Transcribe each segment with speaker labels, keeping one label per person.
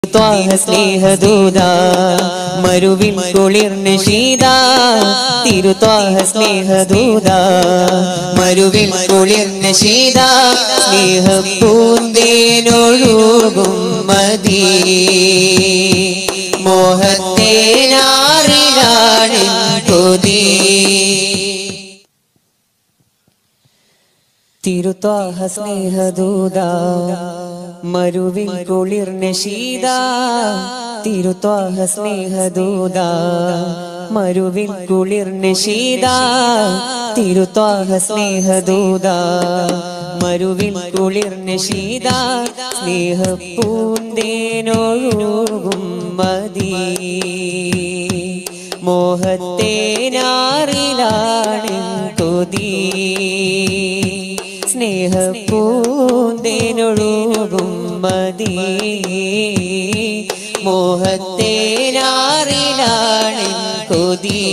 Speaker 1: ത്വാഹ സ്നേഹദൂത മരുവിൻ കുളിർന്ന് ശീത തിരുത്വാഹ സ്നേഹദൂത മരുവിൻ കുളിർന്ന് ശീത സ്നേഹ പൂന്തേനൊഴുകും മതി മോഹത്തേനാറിലാണ് കൊതി തിരുത്വാഹ സ്നേഹദൂത മരുവിൻ കുളിർന്ന ശീത തിരുത്വാഹ സ്നേഹദൂത മരുവിൻ കുളിർന്ന ശീത തിരുത്വാഹ സ്നേഹദൂത മരുവിൻ കുളിർന്ന ശീത സ്നേഹ പൂന്തേനൊഴുകും മതി മോഹത്തേനാറിലാണ് കൊതി സ്നേഹപ്പൂന്തേനൊഴുകും മതി മോഹത്തേനാറിലാണ് കൊതി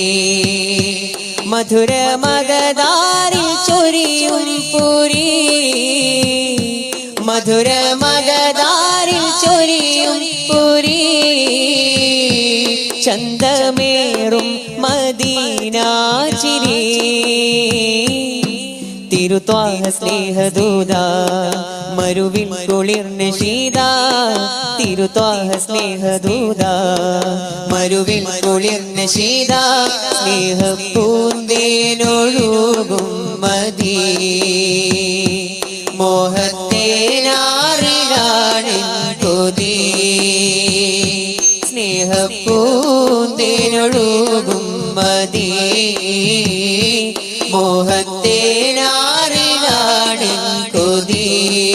Speaker 1: മധുര മകതാരിൽ ചൊരിയും പുരി മധുര മകതാരിൽ ചൊരിയും പുരി ചന്തമേറും മദീനാചിരി തിരുത്വാഹ സ്നേഹദൂത മരുവിൻ കുളിർന്ന് ശീത തിരുത്വാഹ സ്നേഹദൂത മരുവിൻ കുളിർന്ന് ശീത സ്നേഹ പൂന്തേനൊഴുകും മതി മോഹത്തേനാറിലാണ് കൊതി സ്നേഹ പൂന്തേനൊഴുകും മതി മോഹത്തേനാറിലാണ് കൊതി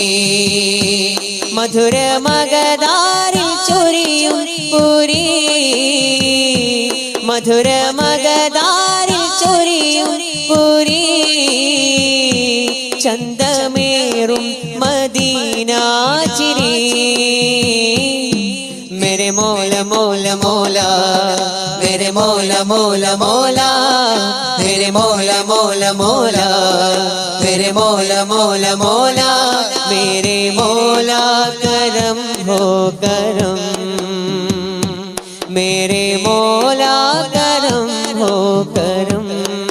Speaker 1: മധുര മകതാരിൽ ചൊരിയും പുരി മധുര മകതാരിൽ ചൊരിയും പുരി ചന്തമേറും മദീനാചിരി मेरे मौला मौला मौला मेरे मौला मौला मौला मेरे मौला मौला मौला मेरे मौला मौला मौला मेरे मौला करम हो करम मेरे मौला करम हो करम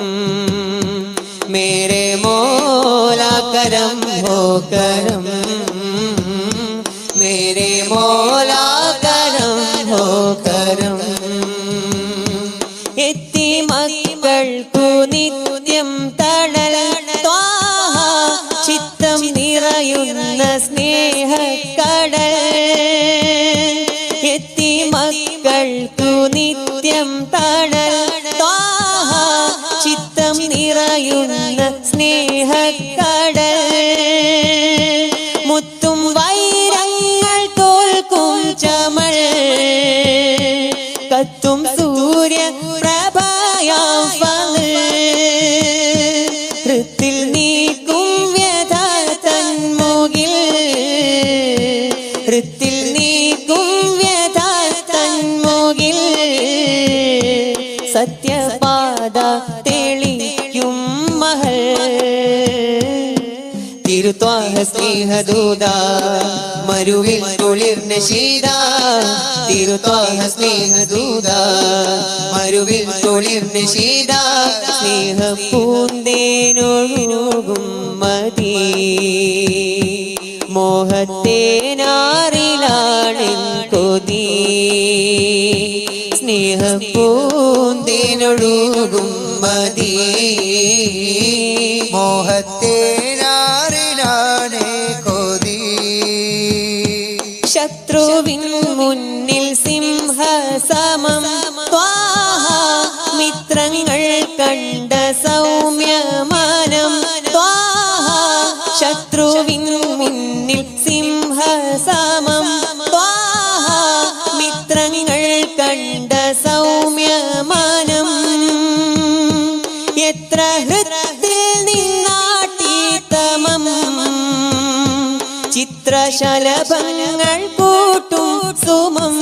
Speaker 1: मेरे मौला करम हो करम मेरे मौला करम हो करम എത്തി മക്കൾക്കു നിത്യം തണൽ ത്വാഹ ചിത്തം നിറയുന്ന സ്നേഹക്കടൽ എത്തി മക്കൾക്കു നിത്യം തണൽ ത്വാഹ ചിത്തം നിറയുന്ന സ്നേഹക്കടൽ മുത്തും വൈരങ്ങൾ തോൽക്കും ചമൾ കത്തും സൂര്യ പ്രഭയാം ഹൃത്തിൽ നീക്കും വ്യഥ തന്മുകിൽ ഹൃത്തിൽ നീക്കും വ്യഥ തന്മുകിൽ സത്യപാത തെളിക്കും മഹൽ തിരുത്വാഹ സ്നേഹദൂത മരുവിൽ കുളിർന്ന ശീത തിരുത്വാഹ സ്നേഹദൂത മരുവിൽ കുളിർന്ന ശീത സ്നേഹ പൂന്തേനൊഴുകും മതി മോഹത്തേനാറിലാണ് കൊതി സ്നേഹ പൂന്തേനൊഴുകും മതി
Speaker 2: മോഹത്തേനാറിനാണ് കൊതി
Speaker 1: ശത്രുവിൻ മുന്നിൽ സിംഹസമം ത്വാഹ മിത്രങ്ങൾ കണ്ട സൗമ്യമാനം ത്വാഹ ശത്രുവിൻ മുന്നിൽ സിംഹസമം ത്വാഹ മിത്രങ്ങൾ കണ്ട സൗമ്യമാനം എത്ര ഹൃത്തിൽ നിന്നാട്ടീതമം ചിത്രശലഭങ്ങൾ കൂട്ടും സുമം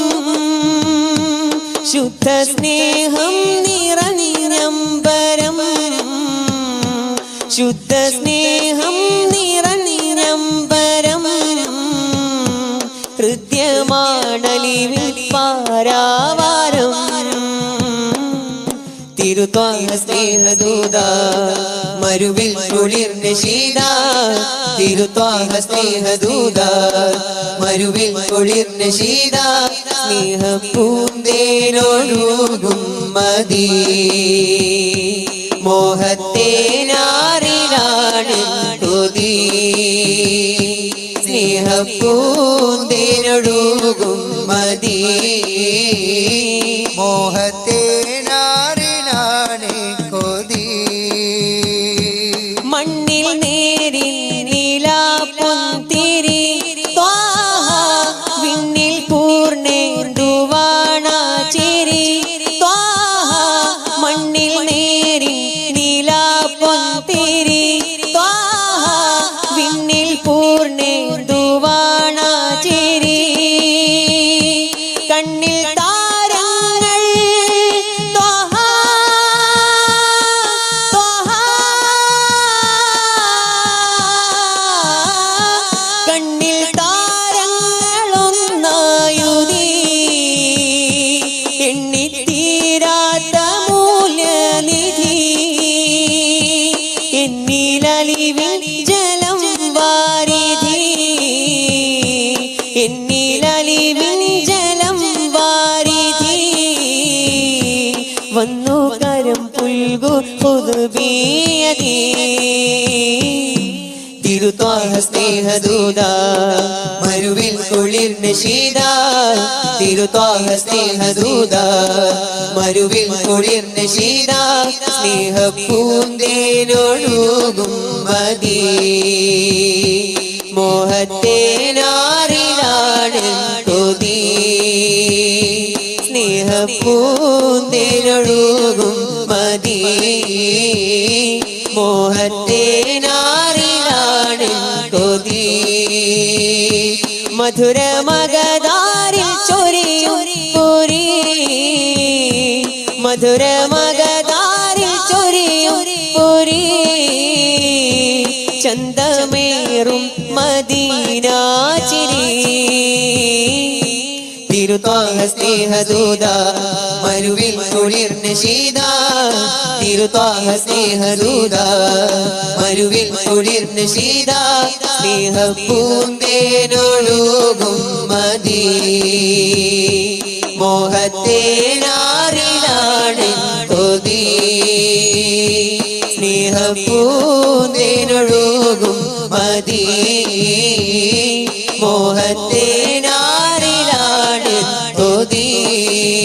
Speaker 1: ശുദ്ധ സ്നേഹം നിറഞ്ഞമ്പരം ശുദ്ധ സ്നേഹം നിറഞ്ഞമ്പരം ഹൃദ്യമാണ് വാണലിവിൽ പാരാവാരം തിരുത്വാഹ സ്നേഹദൂത മരുവിൽ കുളിർന്ന ശീത തിരുത്വാഹ സ്നേഹദൂത മരുവിൽ കുളിർന്ന ശീത സ്നേഹ പൂന്തേനൊഴുകും മതി മോഹത്തേനാറിലാണ് കൊതി സ്നേഹ പൂന്തേനൊഴുകും മതി
Speaker 2: മോഹത്തേനാറിനാണ് കൊതി
Speaker 1: മണ്ണിൽ നേരി നീലാപ്പൊന്തിരി ത്വാഹ വിണ്ണിൽ പൂർണ്ണേന്ദുവാണ ചിരി ത്വാഹ മണ്ണിൽ നേരി നീലാപ്പൊന്തിരി ത്വാഹ വിണ്ണിൽ പൂർണ്ണേന്ദുവാണ ചിരി കണ്ണിൽ താരങ്ങൾ ത്വാഹ ത്വാഹ കണ്ണിൽ താരങ്ങളൊന്നായുതി എണ്ണിത്തീരാത്ത മൂല്യനിധി എന്നിലലിവിൽ ജലം വാരിധി എന്നിലലിവിൽ ജലം വാരിധി വന്നു കരം പുൽകു പുതുബിയതി തിരുത്വാഹ സ്നേഹദൂത മരുവിൽ കുളിർന്ന ശീത തിരുത്വാഹ സ്നേഹദൂത മരുവിൽ കുളിർന്ന ശീത സ്നേഹ പൂന്തേനൊഴുകും മതി മോഹത്തേനാറിലാണ് കൊതി സ്നേഹ പൂന്തേനൊഴുകും മതി മോഹത്തേനാറിലാണ് കൊതി മധുര മകതാരിൽ ചൊരിയും പുരി മധുര മകതാരിൽ ചൊരിയും പുരി ചന്തമേറും മദീനാചിരി തിരുത്വാഹ സ്നേഹദൂത മരുവിൽ കുളിർന്ന ശീത തിരുത്വാഹ സ്നേഹദൂത മരുവിൽ കുളിർന്ന ശീത സ്നേഹ പൂന്തേനൊഴുകും മതി മോഹത്തേനാറിലാണ് കൊതി സ്നേഹ പൂന്തേനൊഴുകും മതി മോഹത്തേനാറിലാണ് കൊതി